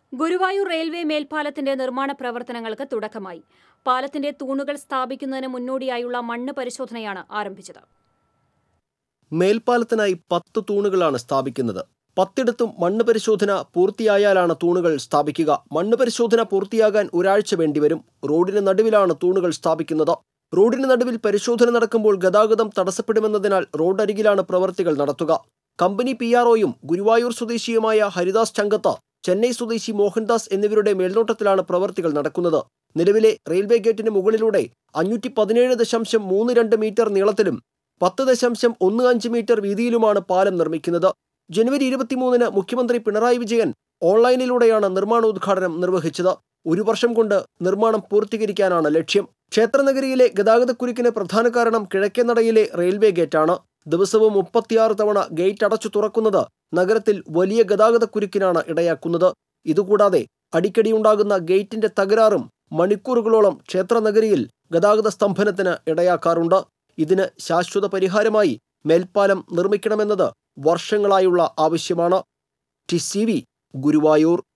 Guruvayur railway മേൽപ്പാലത്തിന്റെ നിർമ്മാണ പ്രവർത്തനങ്ങൾക്ക് തുടക്കമായി പാലത്തിന്റെ തൂണുകൾ സ്ഥാപിക്കുന്നതിന് മുന്നോടിയായുള്ള മണ്ണ് പരിശോധനയാണ് ആരംഭിച്ചത് മേൽപ്പാലത്തിനായി പത്ത് തൂണുകളാണ് സ്ഥാപിക്കുന്നത് പത്തിടത്തും മണ്ണ് പരിശോധന പൂർത്തിയായാലാണ് തൂണുകൾ സ്ഥാപിക്കുക മണ്ണ് പരിശോധന പൂർത്തിയാകാൻ ഒരാഴ്ച വേണ്ടിവരും റോഡിന് നടുവിലാണ് തൂണുകൾ സ്ഥാപിക്കുന്നത് റോഡിന് നടുവിൽ പരിശോധന നടക്കുമ്പോൾ ഗതാഗതം തടസ്സപ്പെടുമെന്നതിനാൽ റോഡരികിലാണ് പ്രവർത്തികൾ നടത്തുക കമ്പനി പി ആർഒയും ഗുരുവായൂർ സ്വദേശിയുമായ ഹരിദാസ് ചങ്കത്ത് ചെന്നൈ സ്വദേശി മോഹൻദാസ് എന്നിവരുടെ മേൽനോട്ടത്തിലാണ് പ്രവർത്തികൾ നടക്കുന്നത് നിലവിലെ റെയിൽവേ ഗേറ്റിന് മുകളിലൂടെ അഞ്ഞൂറ്റി പതിനേഴ് ദശാംശം മൂന്ന് രണ്ട് മീറ്റർ നീളത്തിലും പത്ത് ദശാംശം ഒന്ന് അഞ്ച് മീറ്റർ വീതിയിലുമാണ് പാലം നിർമ്മിക്കുന്നത് ജനുവരി ഇരുപത്തിമൂന്നിന് മുഖ്യമന്ത്രി പിണറായി വിജയൻ ഓൺലൈനിലൂടെയാണ് നിർമ്മാണോദ്ഘാടനം നിർവഹിച്ചത് ഒരു വർഷം കൊണ്ട് നിർമ്മാണം പൂർത്തീകരിക്കാനാണ് ലക്ഷ്യം ക്ഷേത്രനഗരിയിലെ ഗതാഗതക്കുരുക്കിന് പ്രധാന കാരണം കിഴക്കേനടയിലെ റെയിൽവേ ഗേറ്റാണ് ദിവസവും മുപ്പത്തിയാറ് തവണ ഗേറ്റ് അടച്ചു തുറക്കുന്നത് നഗരത്തിൽ വലിയ ഗതാഗതക്കുരുക്കിനാണ് ഇടയാക്കുന്നത് ഇതുകൂടാതെ അടിക്കടിയുണ്ടാകുന്ന ഗേറ്റിന്റെ തകരാറും മണിക്കൂറുകളോളം ക്ഷേത്രനഗരിയിൽ ഗതാഗത സ്തംഭനത്തിന് ഇടയാക്കാറുണ്ട് ഇതിന് ശാശ്വത പരിഹാരമായി മേൽപ്പാലം നിർമ്മിക്കണമെന്നത് വർഷങ്ങളായുള്ള ആവശ്യമാണ് ടി സി വി ഗുരുവായൂർ